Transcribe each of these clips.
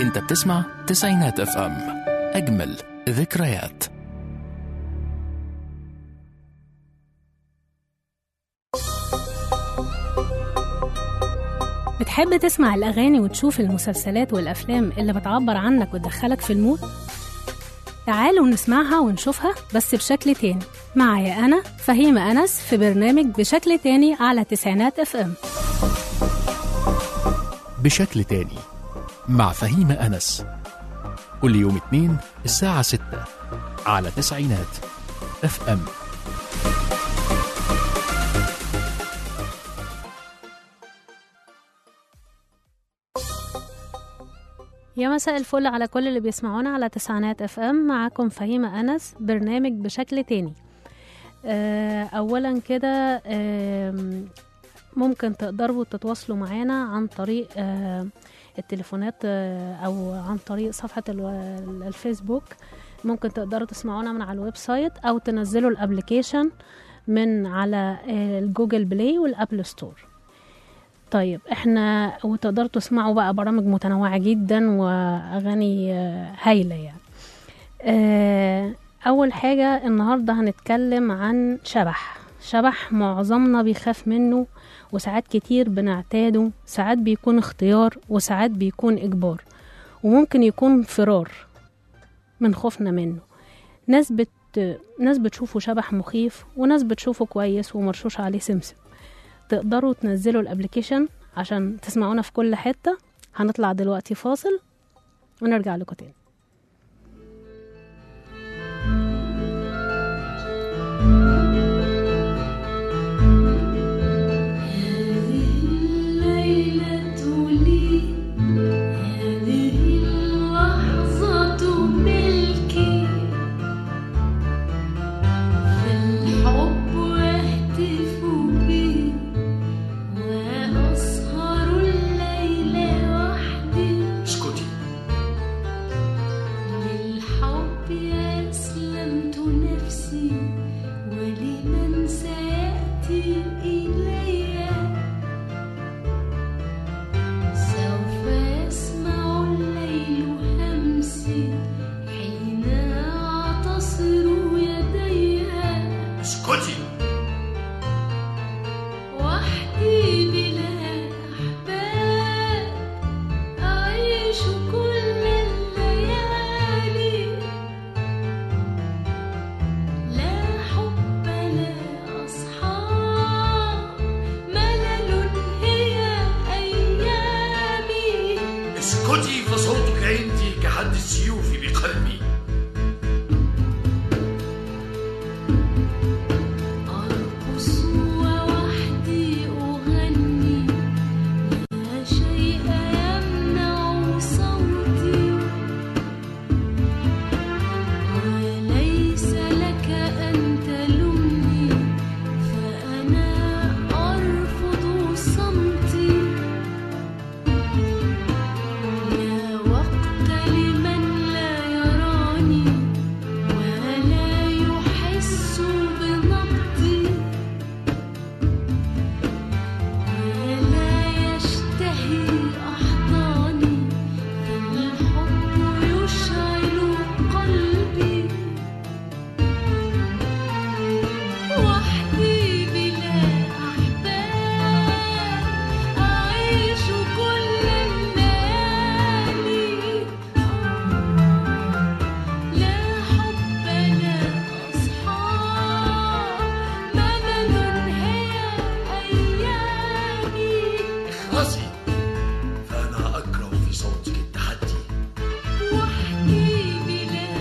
انت بتسمع تسعينات اف ام اجمل ذكريات بتحب تسمع الأغاني وتشوف المسلسلات والأفلام اللي بتعبر عنك وتدخلك في المود؟ تعالوا نسمعها ونشوفها بس بشكل تاني معايا أنا فهيمة أنس في برنامج بشكل تاني على تسعينات اف ام بشكل تاني مع فهيمة أنس كل يوم اثنين الساعة ستة على تسعينات اف ام يا مساء الفل على كل اللي بيسمعونا على تسعينات اف ام معاكم فهيمة أنس برنامج بشكل تاني آه، أولا كده آم، ممكن تقدروا تتواصلوا معانا عن طريق آه، التليفونات آه، أو عن طريق صفحة ال- الفيسبوك ممكن تقدروا تسمعونا من على الويب سايت أو تنزلوا الابليكيشن من على آه، الجوجل بلاي والأبل ستور طيب احنا وتقدروا تسمعوا بقى برامج متنوعة جدا وأغاني آه، هايلة يعني آه، أول حاجة النهاردة هنتكلم عن شبح شبح معظمنا بيخاف منه وساعات كتير بنعتاده ساعات بيكون اختيار وساعات بيكون إجبار وممكن يكون فرار من خوفنا منه ناس بت... ناس بتشوفه شبح مخيف وناس بتشوفه كويس ومرشوش عليه سمسم تقدروا تنزلوا الابليكيشن عشان تسمعونا في كل حتة هنطلع دلوقتي فاصل ونرجع لكم تاني الليلة لي هذه اللحظة ملكي فالحب يهتف بي وأسهر الليل وحدي اسكتي للحب أسلمت نفسي ولمن سيأتي إلي سوف يسمع الليل همسي حين أعتصر يديها اسكتي وحدي بلا أحباب أعيش كل الليالي لا حب لا أصحاب ملل هي أيامي اسكتي فصوتك عندي كحد السيوف بقلبي أرقص ووحدي أغني لا شيء يمنع صوتي وليس لك أن تلومني فأنا أرفض صمتي لا وقت لمن لا يراني ولا يحس بنبضي ولا يشتهي أحضاني فالحب يشعل قلبي وحدي بلا أحباب أعيش كل الليالي لا حب لا أصحاب ملل هي أيامي اخلصي فأنا أكره في صوتك التحدي وحدي بلا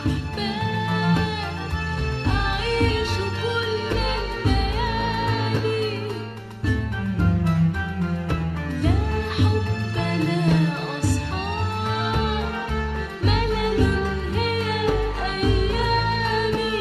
أحباب أعيش كل الليالي لا حب لا أصحاب ملل هي أيامي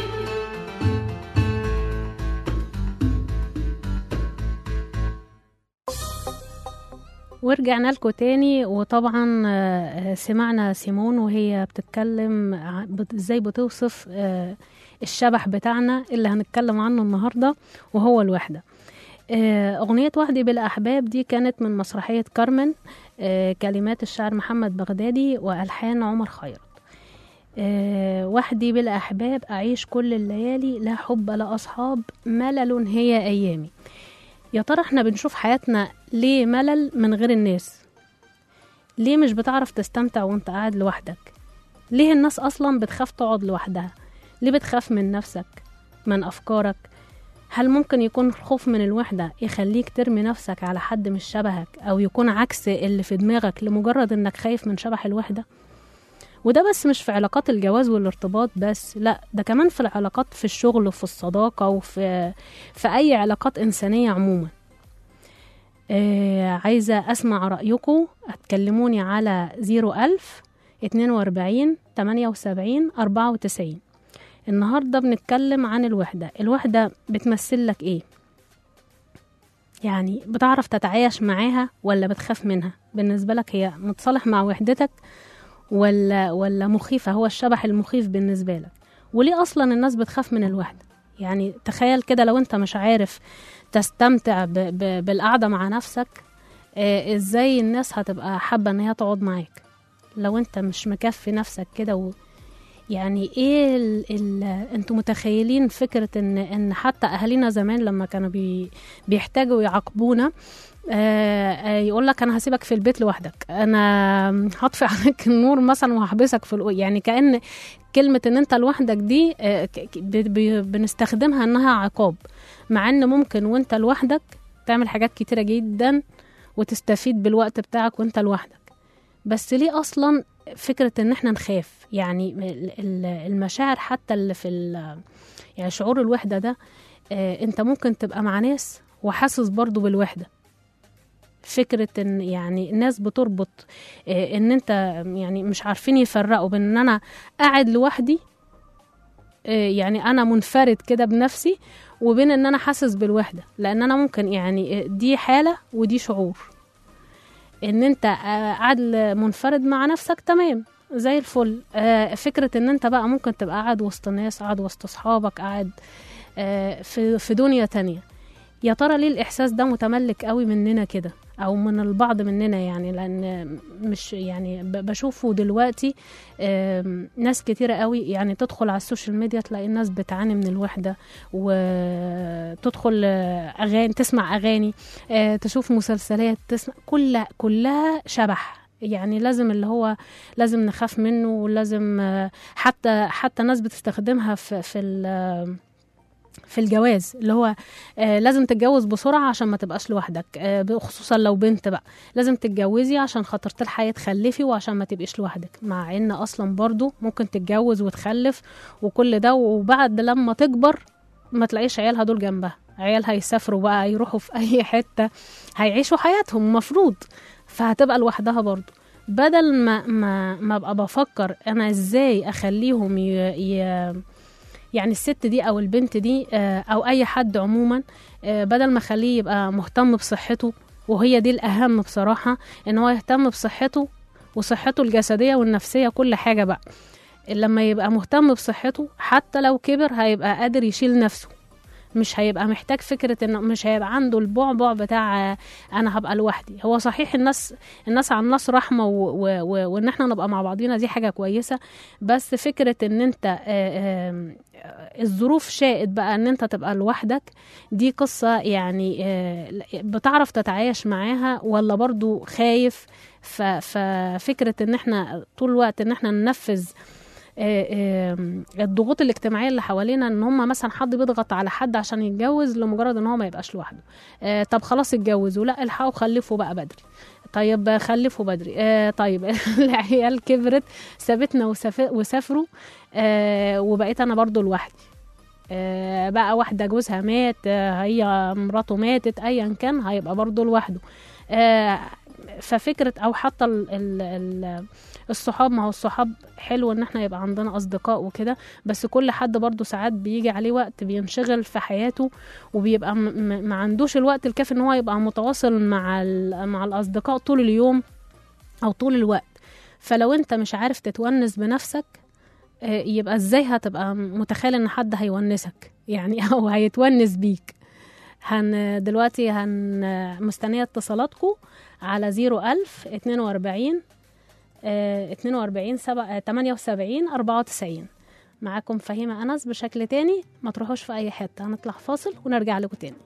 ورجعنا لكم تاني وطبعا آه، سمعنا سيمون وهي بتتكلم ع- بت- ازاي بتوصف آه، الشبح بتاعنا اللي هنتكلم عنه النهارده وهو الوحده آه، أغنية وحدي بالأحباب دي كانت من مسرحية كارمن آه، كلمات الشاعر محمد بغدادي وألحان عمر خيرت آه، وحدي بالأحباب أعيش كل الليالي لا حب لا أصحاب ملل هي أيامي يا ترى احنا بنشوف حياتنا ليه ملل من غير الناس ليه مش بتعرف تستمتع وانت قاعد لوحدك ليه الناس أصلا بتخاف تقعد لوحدها ليه بتخاف من نفسك من أفكارك هل ممكن يكون الخوف من الوحدة يخليك ترمي نفسك على حد مش شبهك أو يكون عكس اللي في دماغك لمجرد إنك خايف من شبح الوحدة وده بس مش في علاقات الجواز والارتباط بس لا ده كمان في العلاقات في الشغل وفي الصداقة وفي في أي علاقات إنسانية عموما آه عايزة أسمع رأيكم هتكلموني على زيرو ألف اتنين وأربعين تمانية وسبعين أربعة وتسعين النهاردة بنتكلم عن الوحدة الوحدة بتمثل لك ايه يعني بتعرف تتعايش معاها ولا بتخاف منها بالنسبة لك هي متصالح مع وحدتك ولا ولا مخيفة هو الشبح المخيف بالنسبة لك وليه أصلا الناس بتخاف من الوحدة يعني تخيل كده لو انت مش عارف تستمتع ب ب بالقعدة مع نفسك آه ازاي الناس هتبقى حابة ان هي تقعد معاك لو انت مش مكفي نفسك كده و يعني ايه ال ال انتوا متخيلين فكرة ان ان حتى اهالينا زمان لما كانوا بي بيحتاجوا يعاقبونا آه يقول لك انا هسيبك في البيت لوحدك انا هطفي عليك النور مثلا وهحبسك في الأو... يعني كأن كلمة ان انت لوحدك دي آه ك- ك- ب- ب- بنستخدمها انها عقاب مع ان ممكن وانت لوحدك تعمل حاجات كتيرة جدا وتستفيد بالوقت بتاعك وانت لوحدك بس ليه اصلا فكرة ان احنا نخاف يعني ال- ال- المشاعر حتى اللي في ال- يعني شعور الوحدة ده آه، انت ممكن تبقى مع ناس وحاسس برضو بالوحدة فكرة ان يعني الناس بتربط آه، ان انت يعني مش عارفين يفرقوا بين ان انا قاعد لوحدي آه، يعني انا منفرد كده بنفسي وبين ان انا حاسس بالوحدة لان انا ممكن يعني آه، دي حالة ودي شعور ان انت آه، قاعد منفرد مع نفسك تمام زي الفل آه، فكرة ان انت بقى ممكن تبقى قاعد وسط ناس قاعد وسط اصحابك قاعد آه، في في دنيا تانية يا ترى ليه الاحساس ده متملك قوي مننا كده او من البعض مننا يعني لان مش يعني ب- بشوفه دلوقتي آم، ناس كتيرة قوي يعني تدخل على السوشيال ميديا تلاقي الناس بتعاني من الوحدة وتدخل آه، اغاني تسمع اغاني آه، تشوف مسلسلات تسمع كل كلها شبح يعني لازم اللي هو لازم نخاف منه ولازم آه، حتى حتى ناس بتستخدمها في في ال- في الجواز اللي هو آه لازم تتجوز بسرعة عشان ما تبقاش لوحدك آه خصوصا لو بنت بقى لازم تتجوزي عشان خاطر تلحقي تخلفي وعشان ما تبقيش لوحدك مع ان اصلا برضو ممكن تتجوز وتخلف وكل ده وبعد لما تكبر ما تلاقيش عيالها دول جنبها عيالها يسافروا بقى يروحوا في اي حتة هيعيشوا حياتهم مفروض فهتبقى لوحدها برضو بدل ما ما ما ابقى بفكر انا ازاي اخليهم ي... ي... يعني الست دي او البنت دي آه، او اي حد عموما آه، بدل ما اخليه يبقى مهتم بصحته وهي دي الاهم بصراحه ان هو يهتم بصحته وصحته الجسديه والنفسيه كل حاجه بقى لما يبقى مهتم بصحته حتى لو كبر هيبقى قادر يشيل نفسه مش هيبقى محتاج فكرة انه مش هيبقى عنده البعبع بتاع آه، انا هبقى لوحدي هو صحيح الناس الناس عن الناس رحمة و... و... و... وان احنا نبقى مع بعضينا دي حاجة كويسة بس فكرة ان انت آه، آه، الظروف شاءت بقى ان انت تبقى لوحدك دي قصة يعني آه، بتعرف تتعايش معاها ولا برضو خايف ف- ففكرة ان احنا طول الوقت ان احنا ننفذ آه، آه، الضغوط الاجتماعيه اللي حوالينا ان هم مثلا حد بيضغط على حد عشان يتجوز لمجرد ان هو ما يبقاش لوحده آه، طب خلاص اتجوزوا لا الحقوا خلفوا بقى بدري طيب خلفوا بدري آه طيب العيال كبرت سابتنا وساف- وسافروا آه وبقيت انا برضو لوحدي آه بقى واحدة جوزها مات آه هي مراته ماتت ايا كان هيبقى برضو لوحده آه ففكرة او حتى ال ال ال الصحاب ما هو الصحاب حلو ان احنا يبقى عندنا اصدقاء وكده بس كل حد برضو ساعات بيجي عليه وقت بينشغل في حياته وبيبقى م- م- ما عندوش الوقت الكافي ان هو يبقى متواصل مع ال- مع الاصدقاء طول اليوم او طول الوقت فلو انت مش عارف تتونس بنفسك آه، يبقى ازاي هتبقى متخيل ان حد هيونسك يعني او هيتونس بيك هن دلوقتي هن مستنية اتصالاتكم على 01000 42 آه، 42 سبعة- آه، 78 94 معاكم فهيمة أنس بشكل تاني ما تروحوش في أي حتة هنطلع فاصل ونرجع لكم تاني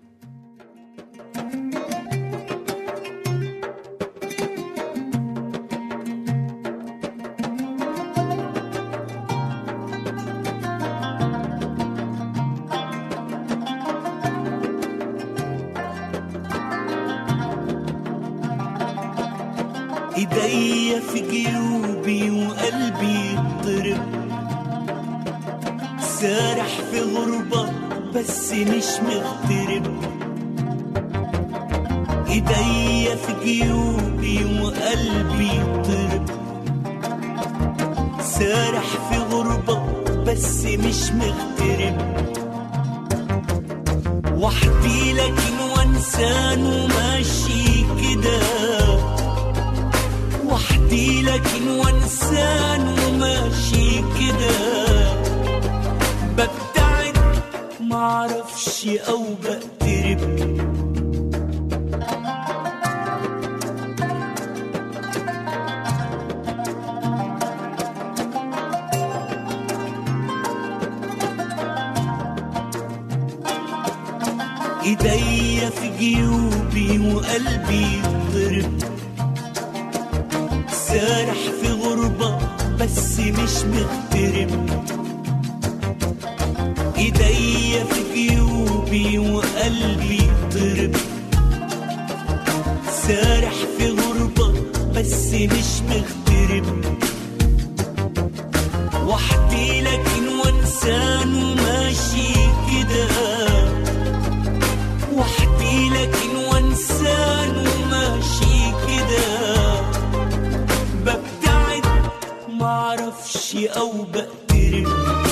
ايديا في جيوبي وقلبي يضرب سارح في غربة بس مش مغترب ايديا في جيوبي وقلبي يضرب سارح في غربة بس مش مغترب وحدي لكن وانسان وماشي كده وحدي لكن وانسان وماشي كده ببتعد معرفش او بقترب ايديا في جيوبي وقلبي يضرب سارح في غربة بس مش مغترب ايديا في جيوبي وقلبي ضرب سارح في غربة بس مش مغترب وحدي لكن وانسان وماشي كده وحدي لكن وانسان وماشي كده ببتعد معرفش او بقترب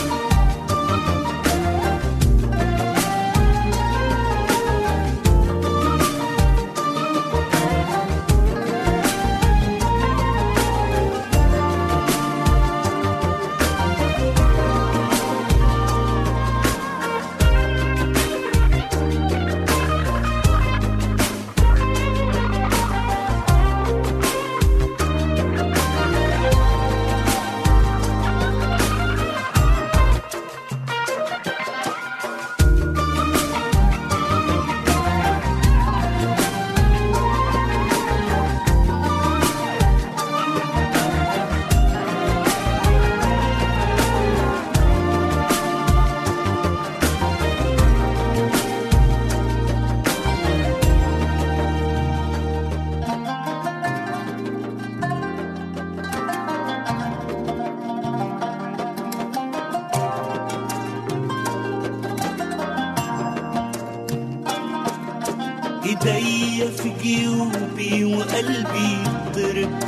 ايديا في جيوبي وقلبي يضرب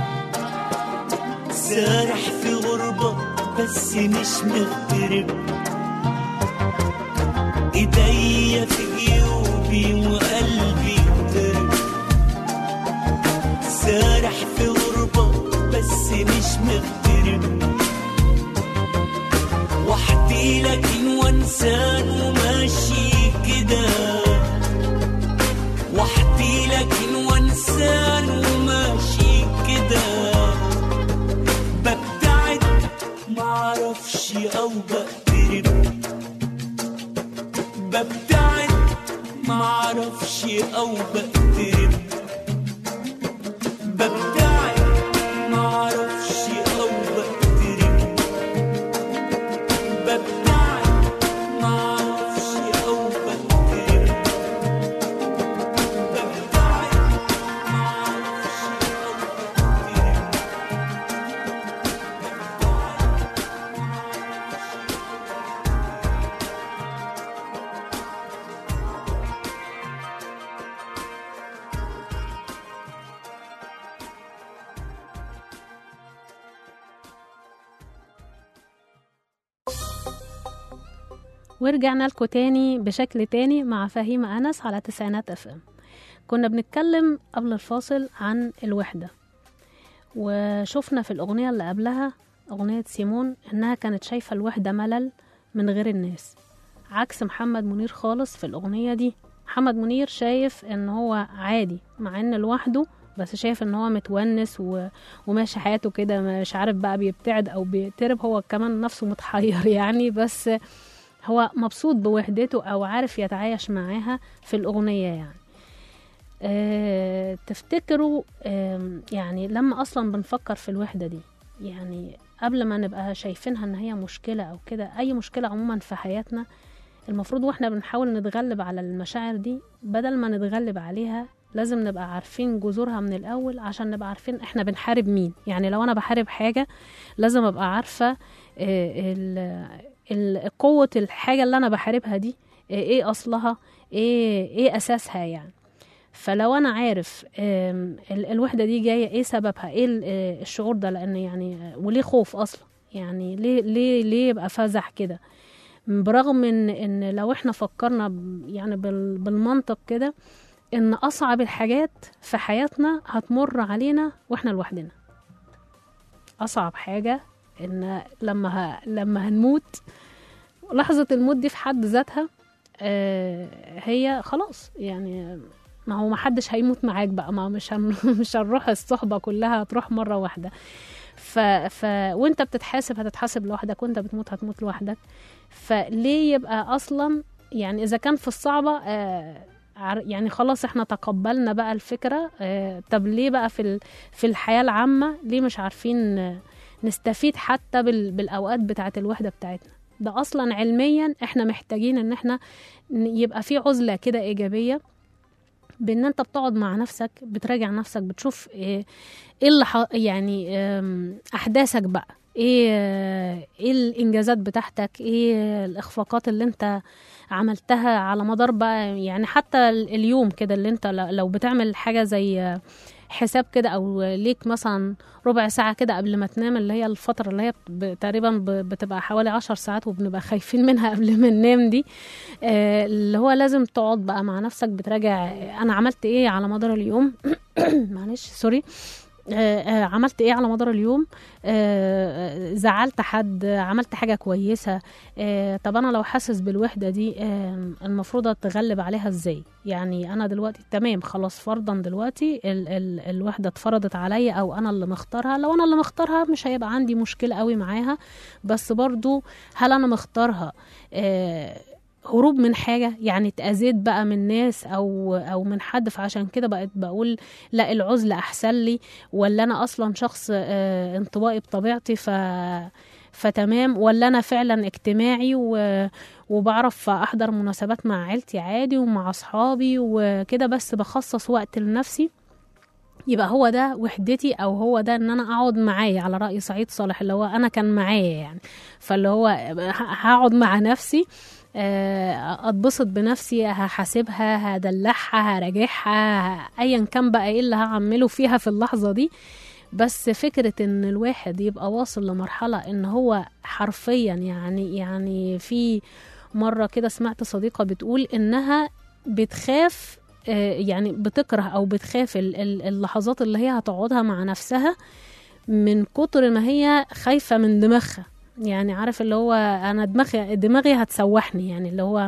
سارح في غربة بس مش مغترب ايديا في جيوبي وقلبي يضرب سارح في غربة بس مش مغترب وحدي لكن وانسان وماشي كده وحدي لكن وانسان وماشي كده ببتعد معرفش او بقترب ببتعد معرفش او بقترب ببتعد معرفش او بقترب ببتعد معرفش او بقترب ورجعنا لكم تاني بشكل تاني مع فهيمة أنس على تسعينات اف ام كنا بنتكلم قبل الفاصل عن الوحدة وشفنا في الأغنية اللي قبلها أغنية سيمون إنها كانت شايفة الوحدة ملل من غير الناس عكس محمد منير خالص في الأغنية دي محمد منير شايف ان هو عادي مع ان لوحده بس شايف ان هو متونس و... وماشي حياته كده مش عارف بقى بيبتعد او بيقترب هو كمان نفسه متحير يعني بس هو مبسوط بوحدته او عارف يتعايش معاها في الاغنيه يعني أه تفتكروا آم، يعني لما اصلا بنفكر في الوحده دي يعني قبل ما نبقى شايفينها ان هي مشكله او كده اي مشكله عموما في حياتنا المفروض واحنا بنحاول نتغلب على المشاعر دي بدل ما نتغلب عليها لازم نبقى عارفين جذورها من الاول عشان نبقى عارفين احنا بنحارب مين يعني لو انا بحارب حاجه لازم ابقى عارفه آه، ال- ال- قوه الحاجه اللي انا بحاربها دي آه، ايه اصلها ايه ايه اساسها يعني فلو انا عارف آم، ال- الوحده دي جايه ايه سببها ايه ال- آه، الشعور ده لان يعني آه، وليه خوف اصلا يعني ليه ليه ليه يبقى فزع كده برغم ان ان لو احنا فكرنا ب- يعني بال- بالمنطق كده ان اصعب الحاجات في حياتنا هتمر علينا واحنا لوحدنا اصعب حاجه ان لما ه... لما هنموت لحظه الموت دي في حد ذاتها آه، هي خلاص يعني ما هو ما حدش هيموت معاك بقى ما مش هن... مش هنروح الصحبه كلها هتروح مره واحده ف... ف... وانت بتتحاسب هتتحاسب لوحدك وانت بتموت هتموت لوحدك فليه يبقى اصلا يعني اذا كان في الصعبه آه عر- يعني خلاص احنا تقبلنا بقى الفكره آه طب ليه بقى في ال... في الحياه العامه ليه مش عارفين آه، نستفيد حتى بال... بالاوقات بتاعه الوحده بتاعتنا ده اصلا علميا احنا محتاجين ان احنا ن- يبقى في عزله كده ايجابيه بان انت بتقعد مع نفسك بتراجع نفسك بتشوف ايه, إيه اللي ح... يعني آم، احداثك بقى ايه آه، ايه الانجازات بتاعتك ايه الاخفاقات اللي انت عملتها على مدار بقى يعني حتى ال- اليوم كده اللي انت ل- لو بتعمل حاجه زي آه، حساب كده او ليك مثلا ربع ساعه كده قبل ما تنام اللي هي الفتره اللي هي ب- تقريبا ب- بتبقى حوالي عشر ساعات وبنبقى خايفين منها قبل ما ننام دي آه، اللي هو لازم تقعد بقى مع نفسك بتراجع آه، انا عملت ايه على مدار اليوم معلش سوري آه، آه، عملت ايه على مدار اليوم آه، آه، زعلت حد آه، عملت حاجة كويسة آه، طب انا لو حاسس بالوحدة دي آه، المفروض اتغلب عليها ازاي يعني انا دلوقتي تمام خلاص فرضا دلوقتي ال ال الوحدة اتفرضت عليا او انا اللي مختارها لو انا اللي مختارها مش هيبقى عندي مشكلة قوي معاها بس برضو هل انا مختارها آه، هروب من حاجة يعني اتأذيت بقى من ناس أو أو من حد فعشان كده بقيت بقول لا العزلة أحسن لي ولا أنا أصلا شخص آه، انطوائي بطبيعتي ف فتمام ولا أنا فعلا اجتماعي و... وبعرف أحضر مناسبات مع عيلتي عادي ومع أصحابي وكده بس بخصص وقت لنفسي يبقى هو ده وحدتي او هو ده ان انا اقعد معايا على راي سعيد صالح اللي هو انا كان معايا يعني فاللي هو ه- هقعد مع نفسي آه، اتبسط بنفسي هحاسبها هدلعها هراجعها ايا كان بقى ايه اللي هعمله فيها في اللحظه دي بس فكرة ان الواحد يبقى واصل لمرحلة ان هو حرفيا يعني يعني في مرة كده سمعت صديقة بتقول انها بتخاف آه، يعني بتكره او بتخاف ال- ال- اللحظات اللي هي هتقعدها مع نفسها من كتر ما هي خايفة من دماغها يعني عارف اللي هو انا دماغي دماغي هتسوحني يعني اللي هو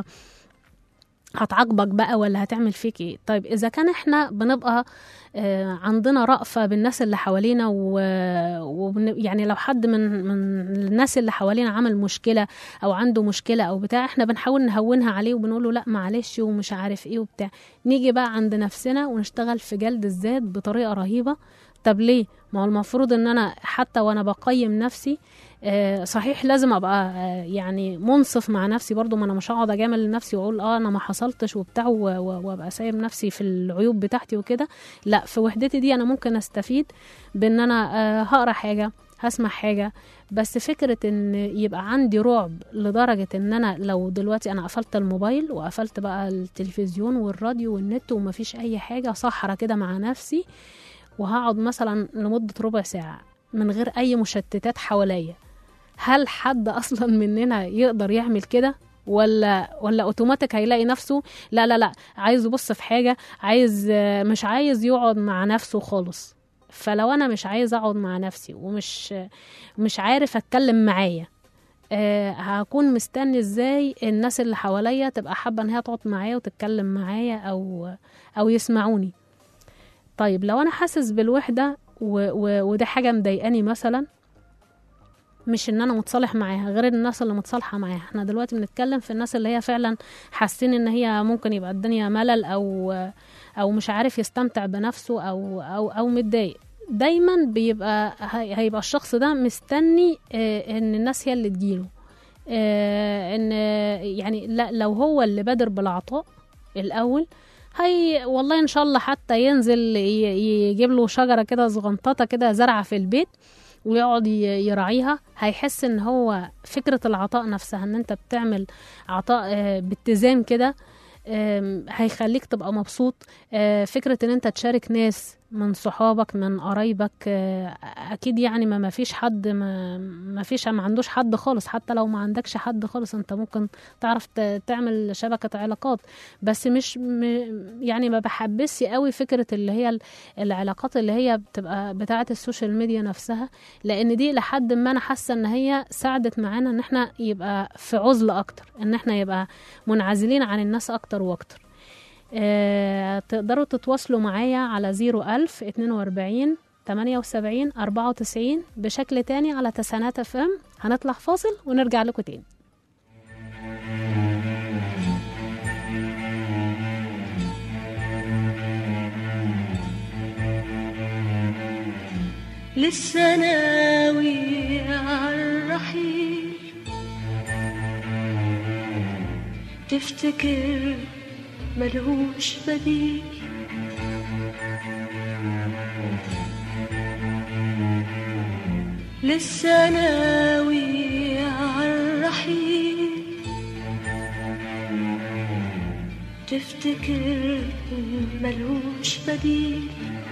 هتعاقبك بقى ولا هتعمل فيك ايه طيب اذا كان احنا بنبقى آه، عندنا رأفة بالناس اللي حوالينا و... وبن... يعني لو حد من من الناس اللي حوالينا عمل مشكلة او عنده مشكلة او بتاع احنا بنحاول نهونها عليه وبنقول له لا معلش ومش عارف ايه وبتاع نيجي بقى عند نفسنا ونشتغل في جلد الذات بطريقة رهيبة طب ليه ما هو المفروض ان انا حتى وانا بقيم نفسي آه، صحيح لازم ابقى آه، يعني منصف مع نفسي برضو ما انا مش هقعد اجامل نفسي واقول اه انا ما حصلتش وبتاع و- و- وابقى سايب نفسي في العيوب بتاعتي وكده لا في وحدتي دي انا ممكن استفيد بان انا آه، هقرا حاجه هسمع حاجه بس فكره ان يبقى عندي رعب لدرجه ان انا لو دلوقتي انا قفلت الموبايل وقفلت بقى التلفزيون والراديو والنت ومفيش اي حاجه صحرا كده مع نفسي وهقعد مثلا لمده ربع ساعه من غير اي مشتتات حواليا هل حد اصلا مننا يقدر يعمل كده ولا ولا اوتوماتيك هيلاقي نفسه لا لا لا عايز يبص في حاجه عايز آه، مش عايز يقعد مع نفسه خالص فلو انا مش عايز اقعد مع نفسي ومش مش عارف اتكلم معايا آه هكون مستني ازاي الناس اللي حواليا تبقى حابه ان هي تقعد معايا وتتكلم معايا او او يسمعوني طيب لو انا حاسس بالوحده و و ودي حاجه مضايقاني مثلا مش ان انا متصالح معاها غير الناس اللي متصالحه معاها احنا دلوقتي بنتكلم في الناس اللي هي فعلا حاسين ان هي ممكن يبقى الدنيا ملل او او مش عارف يستمتع بنفسه او او او متضايق دايما بيبقى هي- هيبقى الشخص ده مستني آه، ان الناس هي اللي تجيله آه، ان يعني لا لو هو اللي بادر بالعطاء الاول هي والله ان شاء الله حتى ينزل ي- يجيب له شجره كده صغنططه كده زرعه في البيت ويقعد ي- يراعيها هيحس ان هو فكره العطاء نفسها ان انت بتعمل عطاء آه، باتزان كده آم، هيخليك تبقى مبسوط آه، فكرة ان انت تشارك ناس من صحابك من قرايبك آه، اكيد يعني ما ما فيش حد ما ما فيش ما عندوش حد خالص حتى لو ما عندكش حد خالص انت ممكن تعرف ت- تعمل شبكة علاقات بس مش م يعني ما بحبسش قوي فكرة اللي هي ال- العلاقات اللي هي بتبقى بتاعة السوشيال ميديا نفسها لان دي لحد ما انا حاسة ان هي ساعدت معانا ان احنا يبقى في عزلة اكتر ان احنا يبقى منعزلين عن الناس اكتر واكتر آه، تقدروا تتواصلوا معايا على 01000 42 78 94 بشكل تاني على تسعينات اف ام هنطلع فاصل ونرجع لكم تاني لسه ناوي عالرحيل تفتكر ملهوش بديل لسه ناوي عالرحيل تفتكر ملهوش بديل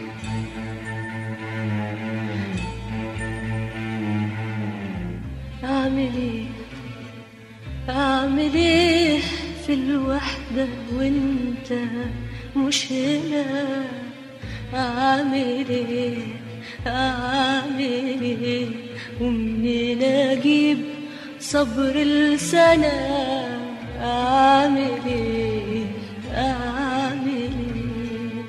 أعمل إيه أعمل إيه في الوحدة وأنت مش هنا أعمل إيه أعمل إيه ومنين أجيب صبر السنة أعمل إيه أعمل إيه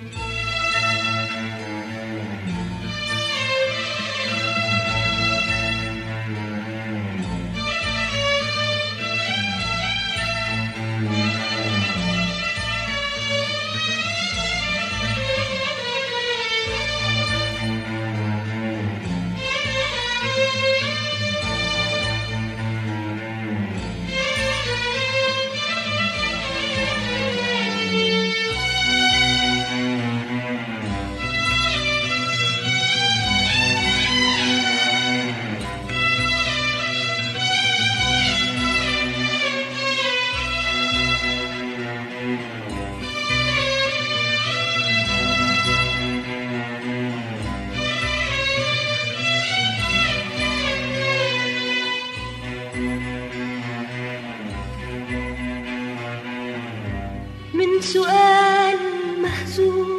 من سؤال مهزوم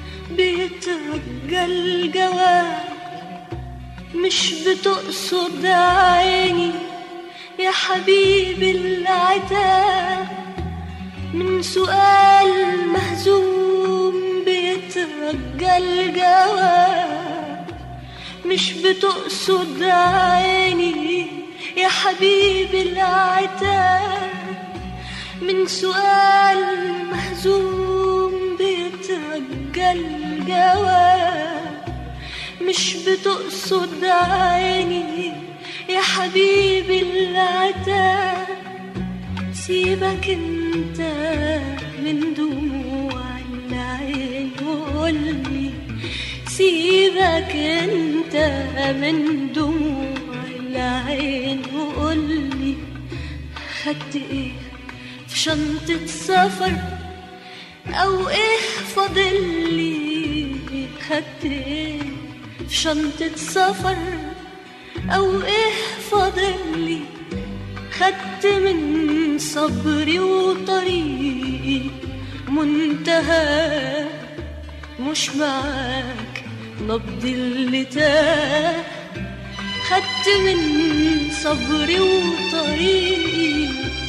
بيترجى الجواب مش بتقصد عيني يا حبيبي العتاب من سؤال مهزوم بيترجى الجواب مش بتقصد عيني يا حبيبي العتاب من سؤال مهزوم بيترجى الجواب مش بتقصد عيني يا حبيبي العتاب سيبك انت من دموع العين وقولي سيبك انت من دموع العين وقولي خدت ايه في شنطة سفر أو إيه فاضل لي خدت إيه في شنطة سفر أو إيه فاضل لي خدت من صبري وطريقي منتهى مش معاك نبض اللي تاه خدت من صبري وطريقي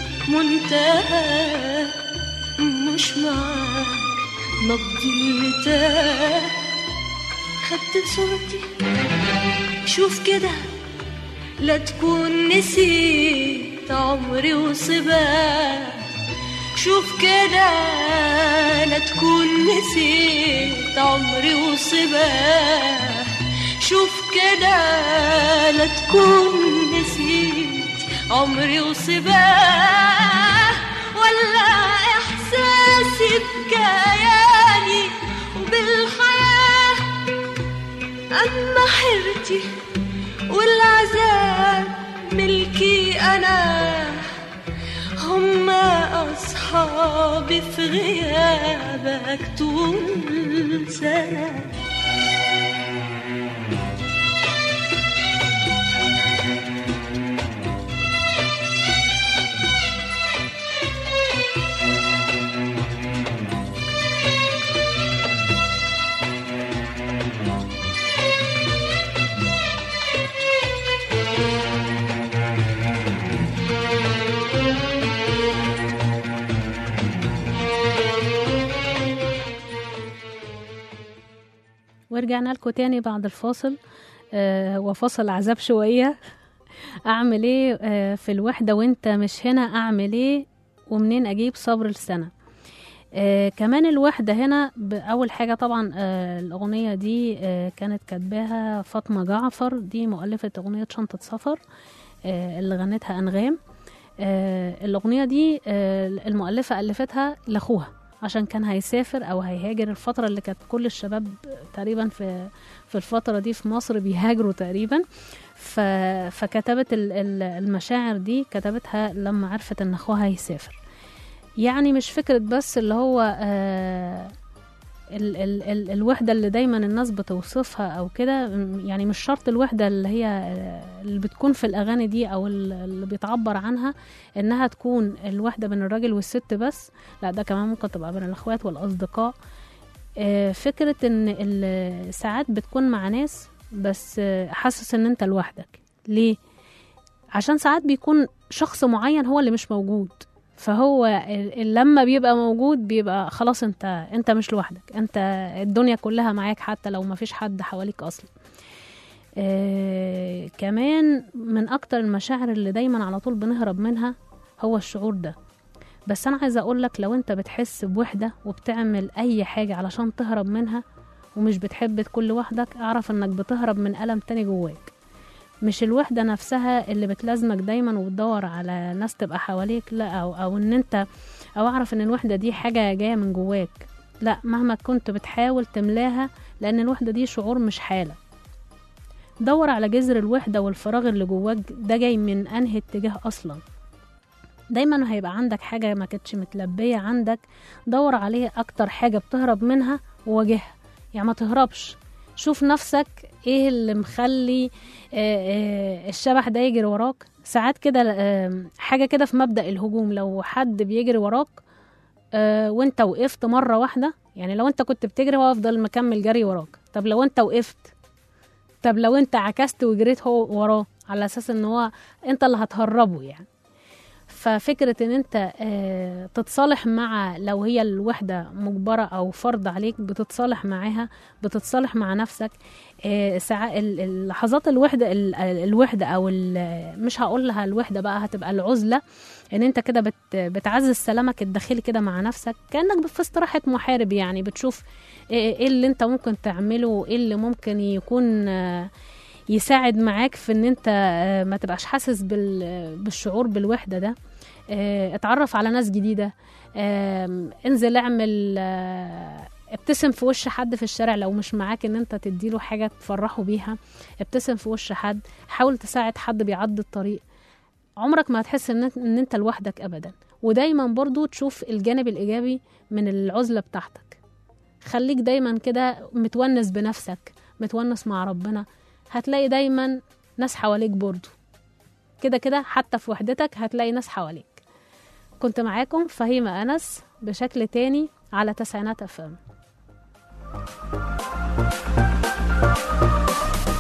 منتهى مش معاك نبضي اللي تاه خدت صورتي شوف كده لا تكون نسيت عمري وصباه شوف كده لا تكون نسيت عمري وصباه شوف كده لا تكون نسيت عمري وصباه ولا احساسي بكياني وبالحياه اما حيرتي والعذاب ملكي انا هما أصحابي في غيابك طول سنة ورجعنا لكم تاني بعد الفاصل آه هو فاصل عذاب شوية أعمل إيه آه في الوحدة وأنت مش هنا أعمل إيه ومنين أجيب صبر السنة آه كمان الوحدة هنا ب- أول حاجة طبعا آه الأغنية دي آه كانت كاتباها فاطمة جعفر دي مؤلفة أغنية شنطة سفر آه اللي غنتها أنغام آه الأغنية دي آه المؤلفة ألفتها لأخوها عشان كان هيسافر أو هيهاجر الفترة اللي كانت كل الشباب تقريبا في في الفترة دي في مصر بيهاجروا تقريبا ف... فكتبت ال- ال- المشاعر دي كتبتها لما عرفت ان اخوها هيسافر يعني مش فكرة بس اللي هو آه ال ال ال الوحدة اللي دايما الناس بتوصفها أو كده م- يعني مش شرط الوحدة اللي هي آه، اللي بتكون في الأغاني دي أو ال- اللي بيتعبر عنها إنها تكون الوحدة بين الراجل والست بس لا ده كمان ممكن تبقى بين الأخوات والأصدقاء آه، فكرة إن ال- ساعات بتكون مع ناس بس آه، حاسس إن أنت لوحدك ليه؟ عشان ساعات بيكون شخص معين هو اللي مش موجود فهو ال- ال- لما بيبقى موجود بيبقى خلاص انت انت مش لوحدك انت الدنيا كلها معاك حتى لو ما فيش حد حواليك اصلا آه كمان من اكتر المشاعر اللي دايما على طول بنهرب منها هو الشعور ده بس انا عايزه اقول لك لو انت بتحس بوحده وبتعمل اي حاجه علشان تهرب منها ومش بتحب تكون لوحدك اعرف انك بتهرب من الم تاني جواك مش الوحدة نفسها اللي بتلازمك دايما وبتدور على ناس تبقى حواليك لا أو, أو إن أنت أو أعرف إن الوحدة دي حاجة جاية من جواك لا مهما كنت بتحاول تملاها لأن الوحدة دي شعور مش حالة دور على جذر الوحدة والفراغ اللي جواك ده جاي من أنهي اتجاه أصلا دايما هيبقى عندك حاجة ما كانتش متلبية عندك دور عليه أكتر حاجة بتهرب منها وواجهها يعني ما تهربش شوف نفسك ايه اللي مخلي آه، آه، الشبح ده يجري وراك ساعات كده آه، حاجة كده في مبدأ الهجوم لو حد بيجري وراك آه، وانت وقفت مرة واحدة يعني لو انت كنت بتجري هو يفضل مكمل جري وراك طب لو انت وقفت طب لو انت عكست وجريت هو وراه على اساس ان هو انت اللي هتهربه يعني ففكرة ان انت آه، تتصالح مع لو هي الوحدة مجبرة او فرض عليك بتتصالح معاها بتتصالح مع نفسك آه، ساعات ال- اللحظات الوحدة ال- الوحدة او ال- مش هقول لها الوحدة بقى هتبقى العزلة ان انت كده بت بتعزز سلامك الداخلي كده مع نفسك كأنك في استراحة محارب يعني بتشوف ايه إيه اللي انت ممكن تعمله ايه اللي ممكن يكون آه، يساعد معاك في ان انت آه، ما تبقاش حاسس بال- بالشعور بالوحدة ده آه، اتعرف على ناس جديدة آم، انزل اعمل آه، ابتسم في وش حد في الشارع لو مش معاك ان انت تديله حاجة تفرحه بيها ابتسم في وش حد حاول تساعد حد بيعدي الطريق عمرك ما هتحس ان انت- ان انت لوحدك ابدا ودايما برضو تشوف الجانب الايجابي من العزلة بتاعتك خليك دايما كده متونس بنفسك متونس مع ربنا هتلاقي دايما ناس حواليك برضو كده كده حتى في وحدتك هتلاقي ناس حواليك كنت معاكم فهيمة أنس بشكل تاني على تسعينات أفلام